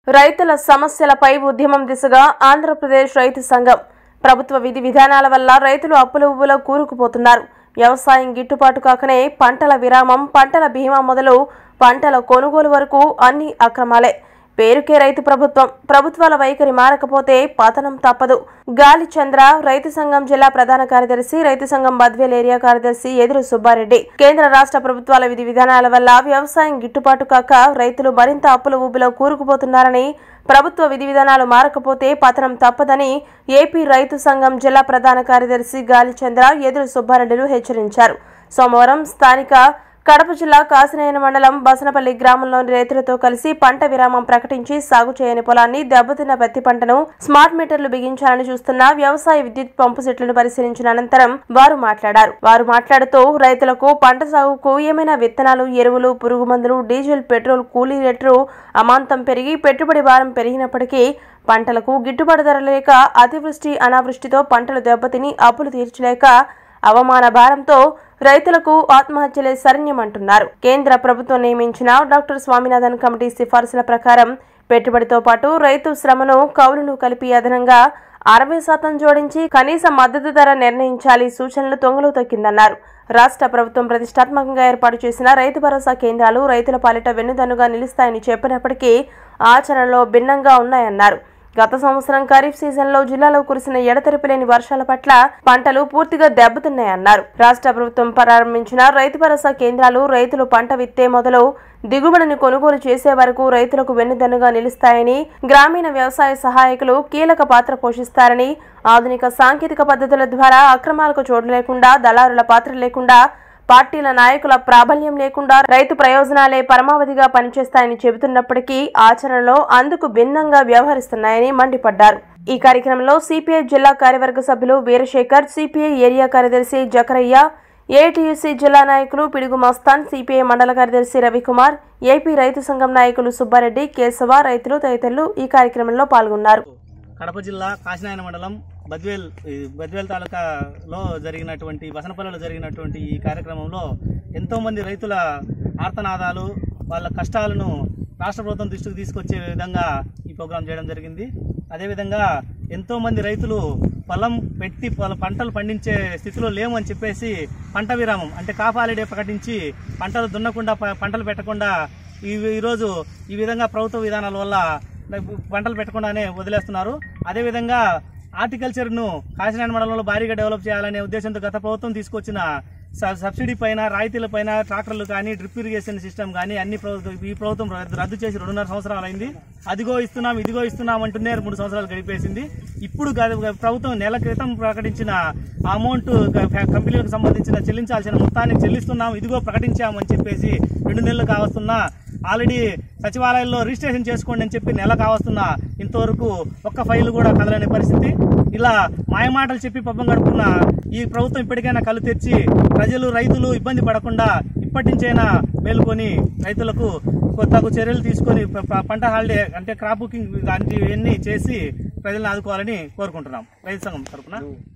రైతుల సమస్యలపై ఉద్యమం దిశగా ఆంధ్రప్రదేశ్ రైతు సంఘం ప్రభుత్వ విధి విధానాల వల్ల రైతులు అప్పుల ఉవ్వులో కూరుకుపోతున్నారు వ్యవసాయం గిట్టుబాటు కాకనే పంటల విరామం పంటల బీమా మొదలు పంటల కొనుగోలు వరకు అన్ని అక్రమాలే పేరుకే రైతు ప్రభుత్వం ప్రభుత్వాల వైఖరి మారకపోతే పతనం తప్పదు గాలి చంద్ర రైతు సంఘం జిల్లా ప్రధాన కార్యదర్శి రైతు సంఘం బద్వేల్ ఏరియా కార్యదర్శి ఎదురు సుబ్బారెడ్డి కేంద్ర రాష్ట్ర ప్రభుత్వాల విధి విధానాల వల్ల వ్యవసాయం గిట్టుబాటు కాక రైతులు మరింత అప్పుల ఊబిలో కూరుకుపోతున్నారని ప్రభుత్వ విధి విధానాలు మారకపోతే పతనం తప్పదని ఏపీ రైతు సంఘం జిల్లా ప్రధాన కార్యదర్శి గాలి చంద్ర ఎదురు సుబ్బారెడ్డిలు హెచ్చరించారు సోమవారం స్థానిక కడప జిల్లా కాసినేని మండలం బసనపల్లి గ్రామంలోని రైతులతో కలిసి పంట విరామం ప్రకటించి సాగు చేయని పొలాన్ని దెబ్బతిన్న పత్తి పంటను స్మార్ట్ మీటర్లు బిగించాలని చూస్తున్న వ్యవసాయ విద్యుత్ పంపు సెట్లను పరిశీలించిన అనంతరం వారు మాట్లాడారు వారు మాట్లాడుతూ రైతులకు పంట సాగుకు ఏమైనా విత్తనాలు ఎరువులు పురుగు మందులు డీజిల్ పెట్రోల్ కూలీ రేట్లు అమాంతం పెరిగి పెట్టుబడి భారం పెరిగినప్పటికీ పంటలకు గిట్టుబాటు ధర లేక అతివృష్టి అనావృష్టితో పంటలు దెబ్బతిని అప్పులు తీర్చలేక అవమాన భారంతో రైతులకు ఆత్మహత్యలే శరణ్యమంటున్నారు కేంద్ర ప్రభుత్వం నియమించిన డాక్టర్ స్వామినాథన్ కమిటీ సిఫార్సుల ప్రకారం పెట్టుబడితో పాటు రైతు శ్రమను కౌలును కలిపి అదనంగా అరవై శాతం జోడించి కనీస మద్దతు ధర నిర్ణయించాలి సూచనలు తొంగలు తొక్కిందన్నారు రాష్ట్ర ప్రభుత్వం ప్రతిష్టాత్మకంగా ఏర్పాటు చేసిన రైతు భరోసా కేంద్రాలు రైతుల పాలిట వెన్నుదన్నుగా నిలుస్తాయని చెప్పినప్పటికీ ఆచరణలో భిన్నంగా ఉన్నాయన్నారు గత సంవత్సరం ఖరీఫ్ సీజన్లో జిల్లాలో కురిసిన ఎడతెరిపి లేని వర్షాల పట్ల పంటలు పూర్తిగా దెబ్బతిన్నాయన్నారు రాష్ట్ర ప్రభుత్వం ప్రారంభించిన రైతు భరోసా కేంద్రాలు రైతులు పంట విత్తే మొదలు దిగుబడిని కొనుగోలు చేసే వరకు రైతులకు వెన్నుదన్నుగా నిలుస్తాయని గ్రామీణ వ్యవసాయ సహాయకులు కీలక పాత్ర పోషిస్తారని ఆధునిక సాంకేతిక పద్ధతుల ద్వారా అక్రమాలకు చోటు లేకుండా దళారుల పాత్ర లేకుండా పార్టీల నాయకుల ప్రాబల్యం లేకుండా రైతు ప్రయోజనాలే పరమావధిగా పనిచేస్తాయని చెబుతున్నప్పటికీ ఆచరణలో అందుకు భిన్నంగా వ్యవహరిస్తున్నాయని మండిపడ్డారు ఈ కార్యక్రమంలో సిపిఐ జిల్లా కార్యవర్గ సభ్యులు వీరశేఖర్ సిపిఐ ఏరియా కార్యదర్శి జకరయ్య ఏటీయూసీ జిల్లా నాయకులు పిడుగు మస్తాన్ సిపిఐ మండల కార్యదర్శి రవికుమార్ ఏపీ రైతు సంఘం నాయకులు సుబ్బారెడ్డి కేశవ రైతులు తదితరులు ఈ కార్యక్రమంలో పాల్గొన్నారు కడప జిల్లా కాశీనాయన మండలం బద్వేల్ ఈ బద్వేల్ తాలూకాలో జరిగినటువంటి వసనపల్లిలో జరిగినటువంటి ఈ కార్యక్రమంలో ఎంతోమంది రైతుల ఆర్తనాదాలు వాళ్ళ కష్టాలను రాష్ట్ర ప్రభుత్వం దృష్టికి తీసుకొచ్చే విధంగా ఈ ప్రోగ్రాం చేయడం జరిగింది అదేవిధంగా ఎంతోమంది రైతులు పొలం పెట్టి పొల- పంటలు పండించే స్థితిలో లేము అని చెప్పేసి పంట విరామం అంటే కాఫ్ హాలిడే ప్రకటించి పంటలు దున్నకుండా ప- పంటలు పెట్టకుండా ఈ ఈరోజు ఈ విధంగా ప్రభుత్వ విధానాల వల్ల పంటలు పెట్టకుండానే వదిలేస్తున్నారు అదేవిధంగా హార్టికల్చర్ను కాశీనారాయణ మండలంలో భారీగా డెవలప్ చేయాలనే ఉద్దేశంతో గత ప్రభుత్వం తీసుకొచ్చిన స- సబ్సిడీ పైన రాయితీల పైన ట్రాక్టర్లు కానీ డ్రిప్ ఇరిగేషన్ సిస్టమ్ కానీ అన్ని ప్రభుత్వం ఈ ప్రభుత్వం రద్దు- రద్దు చేసి రెండున్నర సంవత్సరాలు అయింది అదిగో ఇస్తున్నాం ఇదిగో ఇస్తున్నాం అంటూనే మూడు సంవత్సరాలు గడిపేసింది ఇప్పుడు గ- ప్రభుత్వం నెల క్రితం ప్రకటించిన అమౌంట్ కంపెనీలకు సంబంధించిన చెల్లించాల్సిన మొత్తాన్ని చెల్లిస్తున్నాం ఇదిగో ప్రకటించామని చెప్పేసి రెండు నెలలు కావస్తున్నా ఆల్రెడీ సచివాలయంలో రిజిస్ట్రేషన్ చేసుకోండి అని చెప్పి నెల కావస్తున్నా ఇంతవరకు ఒక్క ఫైల్ కూడా కదలని పరిస్థితి ఇలా మాయమాటలు చెప్పి పబ్బం గడుపుకున్న ఈ ప్రభుత్వం ఇప్పటికైనా కళ్ళు తెచ్చి ప్రజలు రైతులు ఇబ్బంది పడకుండా ఇప్పటి నుంచైనా మేలుకొని రైతులకు తగు చర్యలు తీసుకొని ప- ప- పంట హాలిడే అంటే క్రాప్ బుకింగ్ లాంటివన్నీ చేసి ప్రజలను ఆదుకోవాలని కోరుకుంటున్నాం రైతు సంఘం తరపున